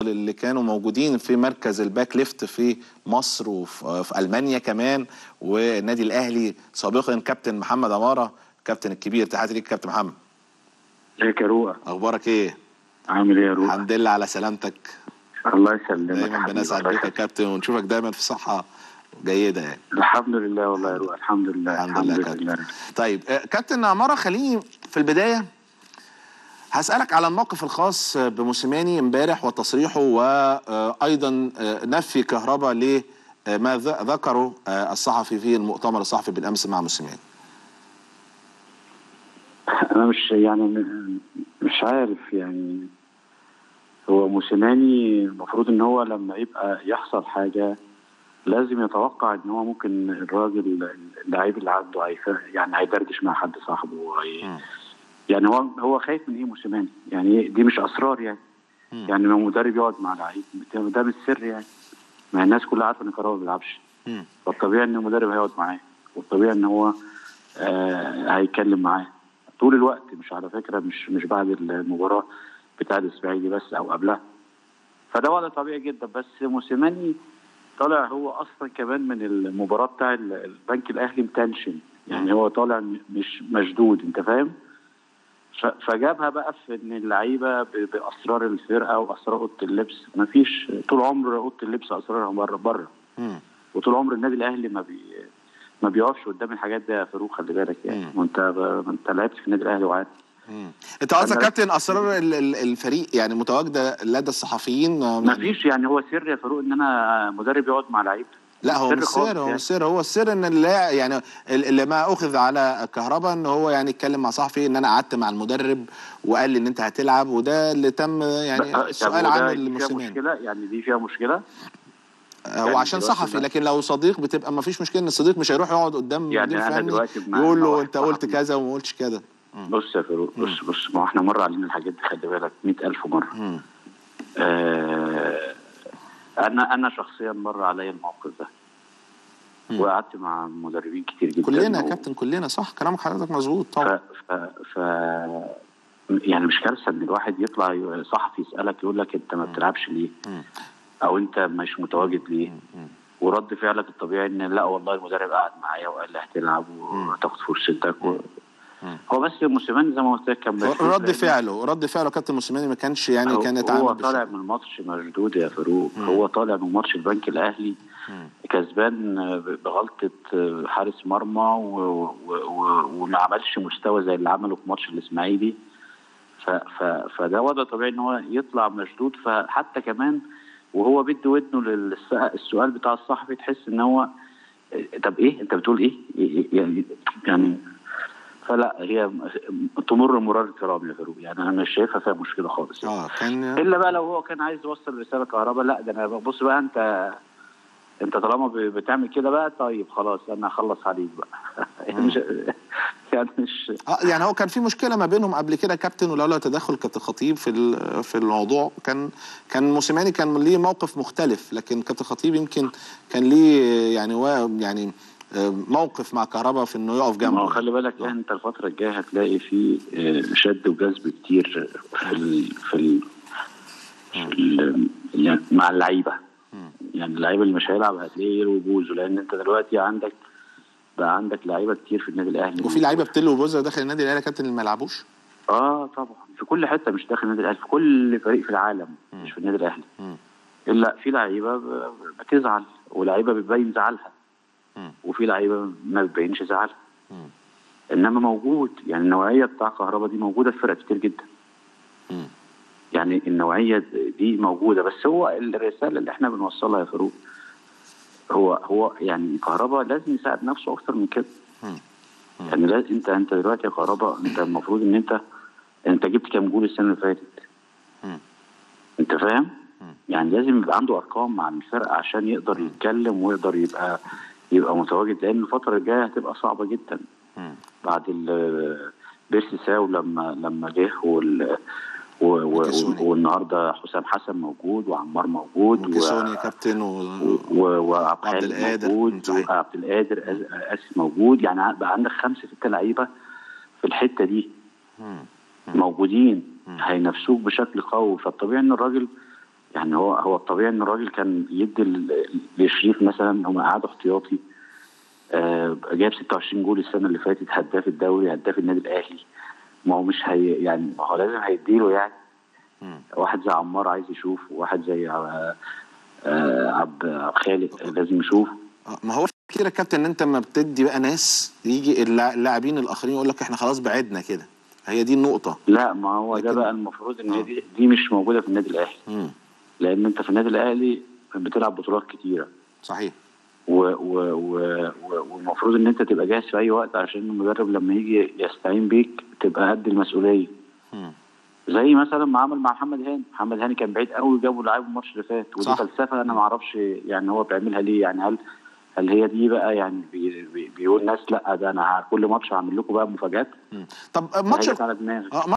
الافاضل اللي كانوا موجودين في مركز الباك ليفت في مصر وفي في المانيا كمان والنادي الاهلي سابقا كابتن محمد عماره كابتن الكبير تحياتي ليك كابتن محمد ازيك يا روقه اخبارك ايه عامل ايه يا روقه الحمد لله على سلامتك الله يسلمك دايما حبيبي، بنسعد الله بيك يا يسلمك. كابتن ونشوفك دايما في صحه جيده يعني الحمد لله والله يا روقه الحمد لله الحمد لله يا كابتن طيب آه، كابتن عماره خليني في البدايه هسألك على الموقف الخاص بموسيماني امبارح وتصريحه وأيضا نفي كهرباء لما ذ- ذكره آه، الصحفي في المؤتمر الصحفي بالأمس مع موسيماني انا مش يعني م- مش عارف يعني هو موسيماني المفروض ان هو لما يبقى يحصل حاجه لازم يتوقع ان هو ممكن الراجل اللعيب اللي عنده هيف- يعني هيدردش مع حد صاحبه وهي- مم. يعني هو هو خايف من ايه موسيماني يعني دي مش اسرار يعني مم. يعني لما مدرب يقعد مع لعيب ده ده مش سر يعني ما الناس كلها عارفه ان كهربا ما بيلعبش مم. فالطبيعي ان المدرب هيقعد معاه والطبيعي ان هو آه هيتكلم معاه طول الوقت مش على فكره مش مش بعد المباراه بتاع الاسماعيلي بس او قبلها فده وضع طبيعي جدا بس موسيماني طالع هو اصلا كمان من المباراه بتاع ال- البنك الاهلي متنشن يعني هو طالع م- مش مشدود انت فاهم ف- فجابها بقى في ان اللعيبه ب- باسرار الفرقه واسرار اوضه اللبس مفيش طول عمر اوضه اللبس اسرارها بره بره مم. وطول عمر النادي الاهلي ما بي ما بيقفش قدام الحاجات دي يا فاروق خلي بالك يعني مم. وانت ما انت لعبت في النادي الاهلي وعارف مم. انت قصدك أنا- كابتن اسرار ال- ال- الفريق يعني متواجده لدى الصحفيين آه، ما فيش يعني هو سر يا فاروق ان انا مدرب يقعد مع لعيب لا هو سر مش خالص سر هو يعني. مش سر هو السر ان اللاعب يعني ال- اللي ما اخذ على كهربا ان هو يعني اتكلم مع صحفي ان انا قعدت مع المدرب وقال لي ان انت هتلعب وده اللي تم يعني طب السؤال وده عنه فيها للموسيماني مشكله يعني دي فيها مشكله هو يعني عشان دلوقتي صحفي ده- لكن لو صديق بتبقى ما فيش مشكله ان الصديق مش هيروح يقعد قدام يعني مدير أنا فني دلوقتي بمع- يقول مع له واحد انت قلت صحفي. كذا وما قلتش كذا بص يا فاروق بص بص ما هو احنا مر علينا الحاجات دي خلي بالك 100000 مره مم. آه انا انا شخصيا مر عليا الموقف ده مم. وقعدت مع مدربين كتير جدا كلنا يا و- كابتن كلنا صح كلامك حضرتك مظبوط ف طبعا ف ف يعني مش كارثه ان الواحد يطلع ي- صحفي يسالك يقول لك انت ما بتلعبش ليه؟ مم. او انت مش متواجد ليه؟ مم. ورد فعلك الطبيعي ان لا والله المدرب قعد معايا وقال لي هتلعب وهتاخد فرصتك و... مم. هو بس موسيماني زي ما قلت لك كان مشدود رد لأن فعله رد فعله كابتن موسيماني ما كانش يعني هو- كان هو يتعامل طالع بالشكل. من الماتش مشدود يا فاروق مم. هو طالع من ماتش البنك الاهلي مم. كسبان بغلطه حارس مرمى و... و... و... وما عملش مستوى زي اللي عمله في ماتش الاسماعيلي ف... ف... فده وضع طبيعي ان هو يطلع مشدود فحتى كمان وهو بيدي ودنه للسؤال بتاع الصحفي تحس ان هو طب ايه انت بتقول ايه يعني يعني فلا هي تمر مرار الكرام يا فاروق يعني انا مش شايفها فيها مشكله خالص يعني. اه كان الا بقى لو هو كان عايز يوصل رساله كهرباء لا ده انا بص بقى انت انت طالما ب- بتعمل كده بقى طيب خلاص انا هخلص عليك بقى يعني مش يعني مش اه يعني هو كان في مشكله ما بينهم قبل كده كابتن ولولا تدخل كابتن خطيب في ال- في الموضوع كان كان موسيماني كان ليه موقف مختلف لكن كابتن خطيب يمكن كان ليه يعني وا- يعني آه، موقف مع كهربا في انه يقف ما هو جنبه خلي بالك يعني انت الفتره الجايه هتلاقي في آه، شد وجذب كتير في ال في ال في ال يعني مع اللعيبه يعني اللعيبه اللي مش هيلعب هتلاقيه له بوزه لان انت دلوقتي عندك بقى عندك لعيبه كتير في النادي الاهلي وفي لعيبه بتلو وبوزه داخل النادي الاهلي يا كابتن اللي ما يلعبوش اه طبعا في كل حته مش داخل النادي الاهلي في كل فريق في العالم مش في النادي الاهلي مم. الا في لعيبه ب- بتزعل ولعيبه بتبين زعلها مم. وفي لعيبه ما بتبينش زعلها مم. انما موجود يعني النوعيه بتاع كهربا دي موجوده في فرق كتير جدا مم. يعني النوعيه دي موجوده بس هو الرساله اللي احنا بنوصلها يا فاروق هو هو يعني كهربا لازم يساعد نفسه اكتر من كده مم. يعني لا انت انت دلوقتي يا كهربا انت المفروض ان انت انت جبت كام جول السنه اللي فاتت مم. انت فاهم مم. يعني لازم يبقى عنده ارقام مع الفرقه عشان يقدر يتكلم ويقدر يبقى يبقى متواجد لان الفتره الجايه هتبقى صعبه جدا مم. بعد ال- بيرسي ساو لما لما جه وال و- و- وكيسوني. والنهارده حسام حسن موجود وعمار موجود و- وكيسوني كابتن و... و- وعبد وعبد الحليم القادر. موجود صحيح. وعبد القادر أس- اسف موجود يعني ع- بقى عندك خمسه سته لعيبه في الحته دي مم. موجودين مم. هينافسوك بشكل قوي فالطبيعي ان الراجل يعني هو هو الطبيعي ان الراجل كان يدي ل- لشريف مثلا هم قعدوا احتياطي آه جايب 26 جول السنه اللي فاتت هداف الدوري هداف النادي الاهلي ما هو مش هي يعني ما هو لازم هيديله يعني مم. واحد زي عمار عايز يشوف واحد زي آه، آه، عبد خالد لازم يشوف آه، ما هو كده يا كابتن ان انت ما بتدي بقى ناس يجي اللاع- اللاعبين الاخرين يقول لك احنا خلاص بعدنا كده هي دي النقطه لا ما هو ده لكن- بقى المفروض ان آه. دي, دي مش موجوده في النادي الاهلي مم. لان انت في النادي الاهلي بتلعب بطولات كتيره صحيح و- و- و- و- والمفروض ان انت تبقى جاهز في اي وقت عشان المدرب لما يجي يستعين بيك تبقى قد المسؤوليه مم. زي مثلا ما عمل مع محمد هاني محمد هاني كان بعيد قوي جابوا لعيب الماتش اللي فات ودي صح. فلسفه انا ما اعرفش يعني هو بيعملها ليه يعني هل هل هي دي بقى يعني بي بي بيقول ناس لا ده انا كل ماتش هعمل لكم بقى مفاجات مم. طب آه، ماتش هيجي على دماغي اه